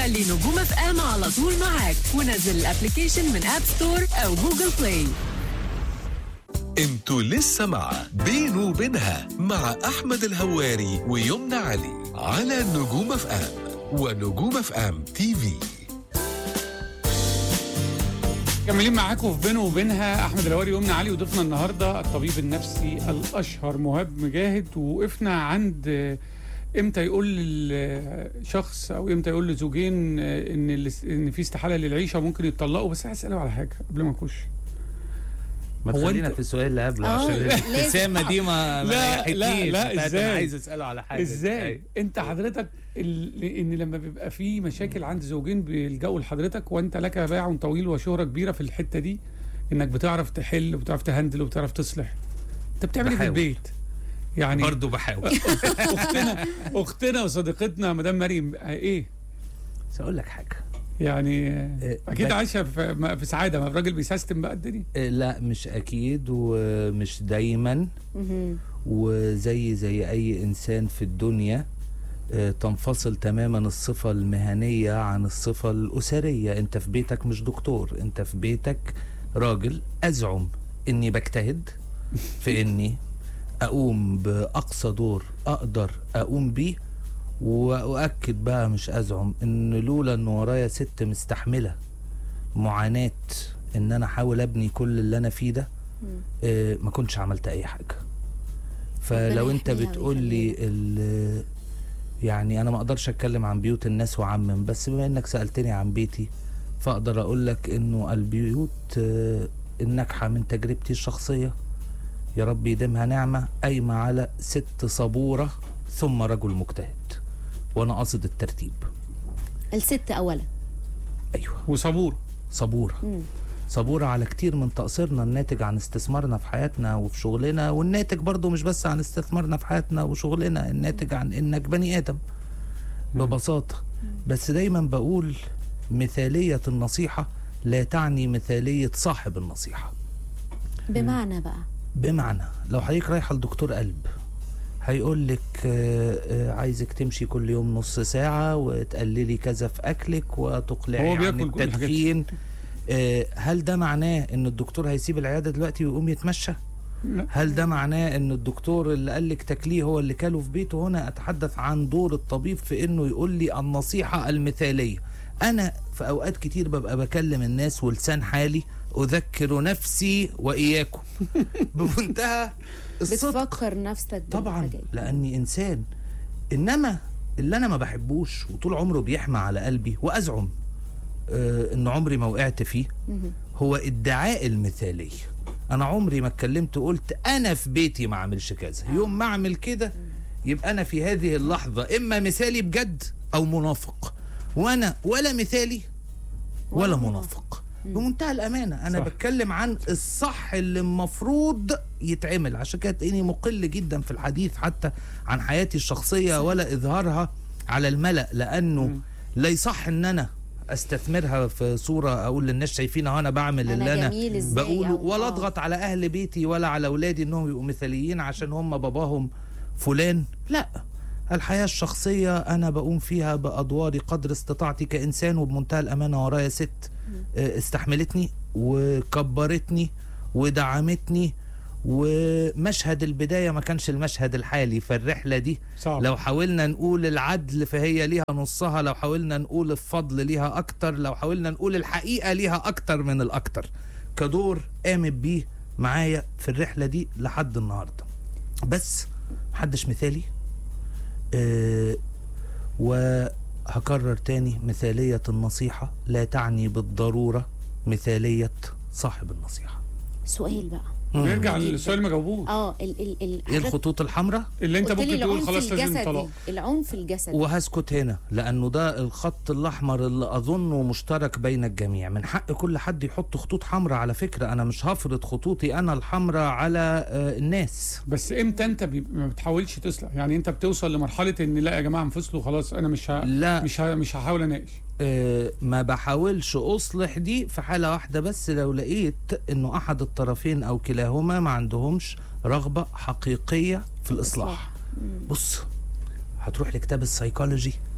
خلي نجوم اف ام على طول معاك ونزل الابلكيشن من اب ستور او جوجل بلاي انتوا لسه مع بينه وبينها مع احمد الهواري ويمنى علي على نجوم اف ام ونجوم اف ام تي في مكملين معاكم في بينه وبينها احمد الهواري وامنا علي وضيفنا النهارده الطبيب النفسي الاشهر مهاب مجاهد ووقفنا عند آه، امتى يقول للشخص او امتى يقول لزوجين آه، ان الاس- ان في استحاله للعيشه ممكن يتطلقوا بس عايز اساله على حاجه قبل ما اخش ما هو تخلينا أنت- في السؤال اللي قبله آه، عشان لازم. الابتسامه دي ما ما لا، ريحتنيش. لا، لا، بتاعت إزاي؟ انا عايز اساله على حاجه ازاي أيوة. انت حضرتك ال... ان لما بيبقى في مشاكل عند زوجين بيلجأوا لحضرتك وانت لك باع طويل وشهره كبيره في الحته دي انك بتعرف تحل وبتعرف تهندل وبتعرف تصلح انت بتعمل ايه في بحاول. البيت يعني برضه بحاول اختنا اختنا وصديقتنا مدام مريم آه، ايه بس اقول لك حاجه يعني آه، آه، اكيد بس- عايشه في ما- في سعاده ما الراجل بيسيستم بقى الدنيا آه، لا مش اكيد ومش دايما مهم. وزي زي اي انسان في الدنيا آه، تنفصل تماما الصفة المهنية عن الصفة الأسرية أنت في بيتك مش دكتور أنت في بيتك راجل أزعم إني بجتهد في إني أقوم بأقصى دور أقدر أقوم بيه وأؤكد بقى مش أزعم إن لولا إن ورايا ست مستحملة معاناة إن أنا أحاول أبني كل اللي أنا فيه ده آه، ما كنتش عملت أي حاجة فلو ربنا انت يحميها بتقول لي ال- يعني انا ما اقدرش اتكلم عن بيوت الناس وعمم بس بما انك سالتني عن بيتي فاقدر اقول لك انه البيوت آه، الناجحه من تجربتي الشخصيه يا رب يديمها نعمه قايمه على ست صبوره ثم رجل مجتهد وانا قاصد الترتيب الست اولا ايوه وصبور صبوره مم. صبورة على كتير من تقصيرنا الناتج عن استثمارنا في حياتنا وفي شغلنا والناتج برضو مش بس عن استثمارنا في حياتنا وشغلنا الناتج عن انك بني ادم ببساطة بس دايما بقول مثالية النصيحة لا تعني مثالية صاحب النصيحة بمعنى بقى بمعنى لو حضرتك رايحة لدكتور قلب هيقول لك آه، آه، عايزك تمشي كل يوم نص ساعة وتقللي كذا في أكلك وتقلعي هو عن بياكل كل الحاجات دي. التدخين آه، هل ده معناه ان الدكتور هيسيب العيادة دلوقتي ويقوم يتمشى؟ لا. هل ده معناه ان الدكتور اللي قال لك تاكليه هو اللي كاله في بيته هنا اتحدث عن دور الطبيب في انه يقول لي النصيحة المثالية انا في اوقات كتير ببقى بكلم الناس ولسان حالي اذكر نفسي واياكم بمنتهى الصدق بتفكر نفسك طبعا بالحاجات. لاني انسان انما اللي انا ما بحبوش وطول عمره بيحمى على قلبي وازعم آه ان عمري ما وقعت فيه مهم. هو ادعاء المثاليه انا عمري ما اتكلمت وقلت انا في بيتي ما اعملش كذا يوم ما اعمل كده يبقى انا في هذه اللحظه اما مثالي بجد او منافق وانا ولا مثالي ولا ولا منافق بمنتهى الامانه انا صح. صح. بتكلم عن الصح اللي المفروض يتعمل عشان كده تلاقيني مقل جدا في الحديث حتى عن حياتي الشخصيه ولا اظهارها على الملا لانه مم. لا يصح ان انا استثمرها في صوره اقول للناس شايفين اهو انا بعمل أنا اللي انا جميل إزاي بقوله أو- ولا آه. اضغط على اهل بيتي ولا على اولادي انهم يبقوا مثاليين عشان هم باباهم فلان لا الحياة الشخصية أنا بقوم فيها بأدواري قدر استطاعتي كإنسان وبمنتهى الأمانة ورايا ست آه، استحملتني وكبرتني ودعمتني ومشهد البداية ما كانش المشهد الحالي فالرحلة دي صعب لو حاولنا نقول العدل فهي ليها نصها لو حاولنا نقول الفضل ليها أكتر لو حاولنا نقول الحقيقة ليها أكتر من الأكتر كدور قامت بيه معايا في الرحلة دي لحد النهاردة بس محدش مثالي أه وهكرر تاني مثالية النصيحة لا تعني بالضرورة مثالية صاحب النصيحة سؤال بقى نرجع جداً. للسؤال ما جاوبوش اه ال ال ال ايه الخطوط الحمراء اللي انت قلت لي ممكن تقول العنف خلاص لازم الجسدي طلاق العنف الجسدي وهسكت هنا لانه ده الخط الاحمر اللي اظنه مشترك بين الجميع من حق كل حد يحط خطوط حمراء على فكره انا مش هفرض خطوطي انا الحمراء على آه، الناس بس امتى انت بي... ما بتحاولش تصلح يعني انت بتوصل لمرحله ان لا يا جماعه انفصلوا خلاص انا مش ه... لا مش ه... مش هحاول اناقش آه، ما بحاولش اصلح دي في حاله واحده بس لو لقيت انه احد الطرفين او كلاهما ما عندهمش رغبه حقيقيه في الاصلاح بص هتروح لكتاب السيكولوجي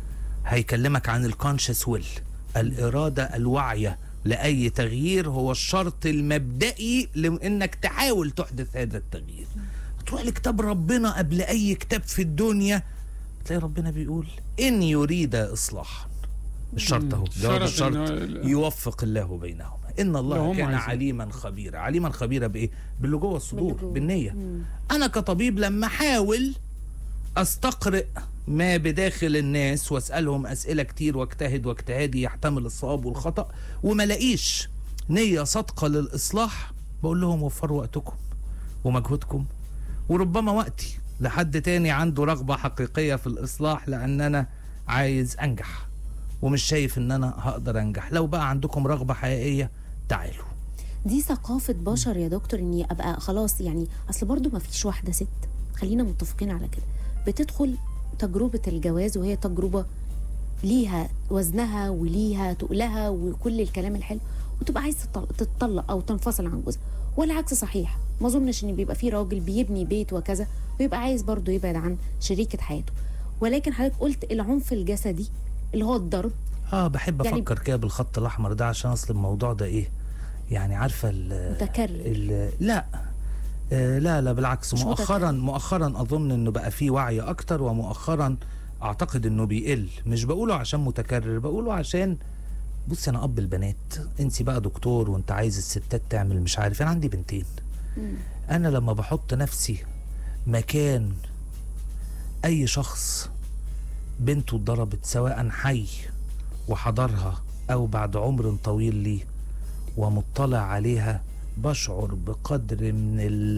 هيكلمك عن الكونشس ويل الإرادة الواعية لأي تغيير هو الشرط المبدئي لأنك تحاول تحدث هذا التغيير تروح لكتاب ربنا قبل أي كتاب في الدنيا تلاقي ربنا بيقول إن يريد إصلاحا الشرط اهو جواب شرط الشرط إنه- يوفق الله بينهما ان الله لو هم كان عايزين. عليما خبيرا عليما خبيرا بايه باللي جوه الصدور باللي جوه. بالنيه مم. انا كطبيب لما احاول استقرئ ما بداخل الناس واسالهم اسئله كتير واجتهد واجتهادي يحتمل الصواب والخطا وما لاقيش نيه صادقه للاصلاح بقول لهم وفروا وقتكم ومجهودكم وربما وقتي لحد تاني عنده رغبه حقيقيه في الاصلاح لان انا عايز انجح ومش شايف ان انا هقدر انجح لو بقى عندكم رغبه حقيقيه تعالوا دي ثقافة بشر يا دكتور اني ابقى خلاص يعني اصل برضو ما فيش واحدة ست خلينا متفقين على كده بتدخل تجربة الجواز وهي تجربة ليها وزنها وليها تقلها وكل الكلام الحلو وتبقى عايز تطل- تتطلق او تنفصل عن جوزها والعكس صحيح ما اظنش ان بيبقى في راجل بيبني بيت وكذا ويبقى عايز برضه يبعد عن شريكة حياته ولكن حضرتك قلت العنف الجسدي اللي هو الضرب اه بحب يعني- افكر كده بالخط الاحمر ده عشان اصل الموضوع ده ايه يعني عارفه ال متكرر ال لا آه لا لا بالعكس مش مؤخرا متكرر. مؤخرا اظن انه بقى فيه وعي اكتر ومؤخرا اعتقد انه بيقل مش بقوله عشان متكرر بقوله عشان بص انا اب البنات انت بقى دكتور وانت عايز الستات تعمل مش عارف انا عندي بنتين مم. انا لما بحط نفسي مكان اي شخص بنته اتضربت سواء حي وحضرها او بعد عمر طويل ليه ومطلع عليها بشعر بقدر من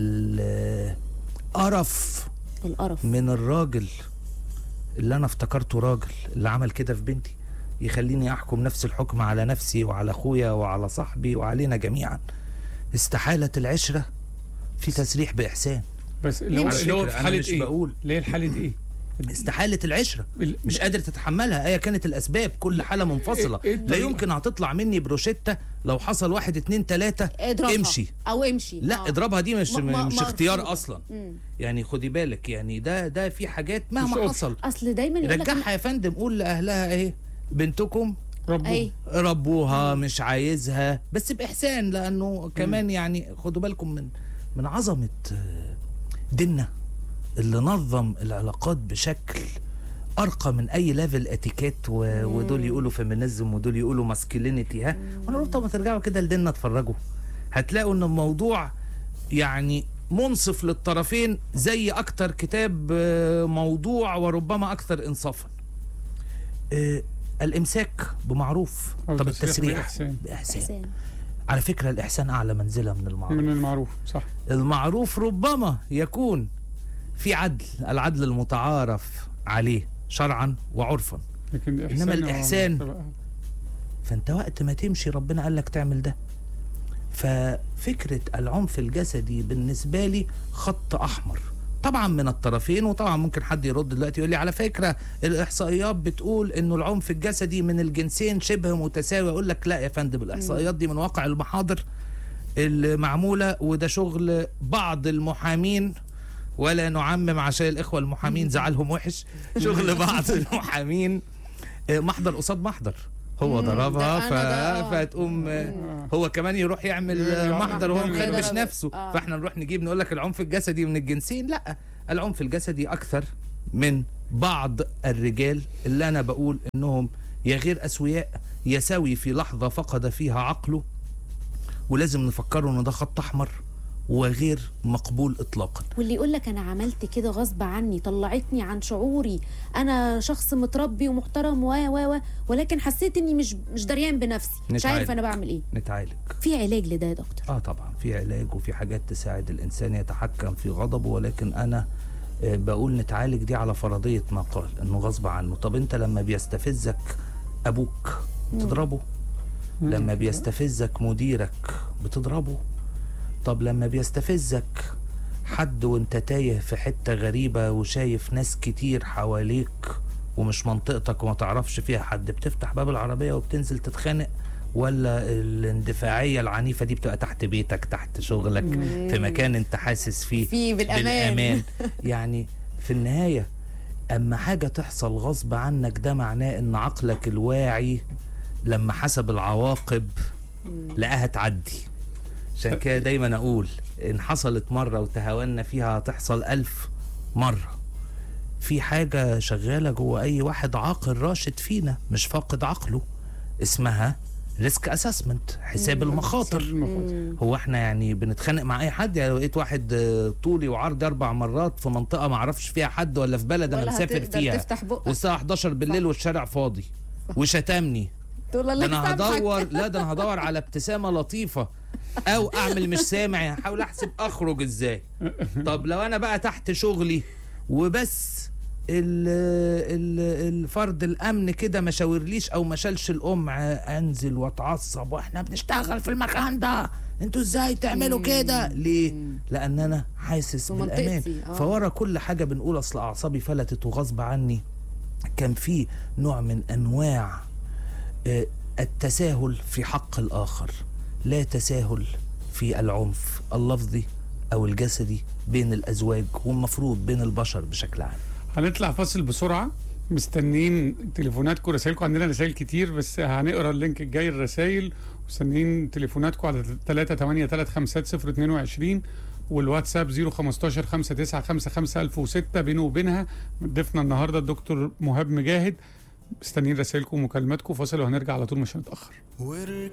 القرف القرف من الراجل اللي انا افتكرته راجل اللي عمل كده في بنتي يخليني احكم نفس الحكم على نفسي وعلى اخويا وعلى صاحبي وعلينا جميعا استحالة العشرة في تسريح بإحسان بس اللي هو على اللي هو فكرة في أنا حاله مش ايه؟ بقول. اللي هي الحاله ايه؟ استحالة العشرة ال- مش قادر تتحملها ايه كانت الاسباب كل حاله منفصله إيه- إيه لا الطريقة؟ يمكن هتطلع مني بروشيتا لو حصل واحد اتنين تلاته اضربها امشي او امشي لا آه. اضربها دي مش ما- ما- مش مرفوضة. اختيار اصلا مم. يعني خدي بالك يعني ده ده في حاجات مش مهما أوبشن. حصل اصل دايما يقول لك رجعها يا فندم قول لاهلها اهي بنتكم ربنا اي ربوها مش عايزها بس باحسان لانه كمان يعني خدوا بالكم من من عظمه آه، ديننا اللي نظم العلاقات بشكل ارقى من اي ليفل اتيكيت و... ودول يقولوا فيمينيزم ودول يقولوا ماسكلينيتي ها وانا قلت طب ما ترجعوا كده لديننا اتفرجوا هتلاقوا ان الموضوع يعني منصف للطرفين زي اكتر كتاب آه، موضوع وربما اكثر انصافا آه، الامساك بمعروف أو طب تسريح التسريح بإحسان. باحسان احسان على فكره الاحسان اعلى منزله من المعروف من المعروف صح المعروف ربما يكون في عدل العدل المتعارف عليه شرعا وعرفا لكن الإحسان إنما هو الإحسان مرتبة أعلى. فانت وقت ما تمشي ربنا قال لك تعمل ده ففكرة العنف الجسدي بالنسبة لي خط أحمر طبعا من الطرفين وطبعا ممكن حد يرد دلوقتي يقول لي على فكرة الإحصائيات بتقول إنه العنف الجسدي من الجنسين شبه متساوي أقول لك لا يا فندم الإحصائيات دي من واقع المحاضر المعمولة وده شغل بعض المحامين ولا نعمم عشان الإخوة المحامين زعلهم وحش شغل بعض المحامين آه، محضر قصاد محضر هو مم، ضربها ده ف... أنا ده، آه. فتقوم آه، آه. هو كمان يروح يعمل آه، يعمل محضر وهو محضر مخربش يضرب. نفسه آه. فاحنا نروح نجيب نقول لك العنف الجسدي من الجنسين لا العنف الجسدي اكثر من بعض الرجال اللي انا بقول انهم يا غير اسوياء يا سوي في لحظه فقد فيها عقله ولازم نفكره ان ده خط احمر وغير مقبول اطلاقا واللي يقول لك انا عملت كده غصب عني طلعتني عن شعوري انا شخص متربي ومحترم و و و ولكن حسيت اني مش مش دريان بنفسي مش نتعالج. عارف انا بعمل ايه نتعالج في علاج لده يا دكتور اه طبعا في علاج وفي حاجات تساعد الانسان يتحكم في غضبه ولكن انا آه، بقول نتعالج دي على فرضيه ما قال انه غصب عنه طب انت لما بيستفزك ابوك بتضربه لما بيستفزك مديرك بتضربه طب لما بيستفزك حد وانت تايه في حته غريبه وشايف ناس كتير حواليك ومش منطقتك وما تعرفش فيها حد بتفتح باب العربيه وبتنزل تتخانق ولا الاندفاعيه العنيفه دي بتبقى تحت بيتك تحت شغلك في مكان انت حاسس فيه في بالأمان. بالامان يعني في النهايه اما حاجه تحصل غصب عنك ده معناه ان عقلك الواعي لما حسب العواقب لقاها تعدي عشان كده دايما اقول ان حصلت مره وتهاونا فيها هتحصل الف مره في حاجه شغاله جوه اي واحد عاقل راشد فينا مش فاقد عقله اسمها ريسك اسسمنت حساب المخاطر المخاطر. هو احنا يعني بنتخانق مع اي حد يعني لو لقيت واحد آه، طولي وعرضي اربع مرات في منطقه ما اعرفش فيها حد ولا في بلد انا ولا مسافر هتقدر فيها تفتح بقك والساعه 11 بالليل والشارع فاضي وشتمني تقول ده الله انا يسامحك. هدور لا ده انا هدور على ابتسامه لطيفه او اعمل مش سامع يعني هحاول احسب اخرج ازاي طب لو انا بقى تحت شغلي وبس ال ال الفرد الامن كده ما شاورليش او ما شالش القمع انزل واتعصب واحنا بنشتغل في المكان ده انتوا ازاي تعملوا كده ليه لان انا حاسس في بالامان منطقتي، آه. فورا كل حاجه بنقول اصل اعصابي فلتت وغصب عني كان في نوع من انواع آه، التساهل في حق الآخر لا تساهل في العنف اللفظي أو الجسدي بين الأزواج والمفروض بين البشر بشكل عام هنطلع فاصل بسرعه مستنيين تليفوناتكم رسائلكم عندنا رسائل كتير بس هنقرا اللينك الجاي الرسائل مستنيين تليفوناتكم على 3 8 3 5 0 22 والواتساب 015 59 55 1006 بينه وبينها ضيفنا النهارده الدكتور مهاب مجاهد مستنيين رسائلكم ومكالماتكم فاصل وهنرجع على طول مش هنتاخر وركبت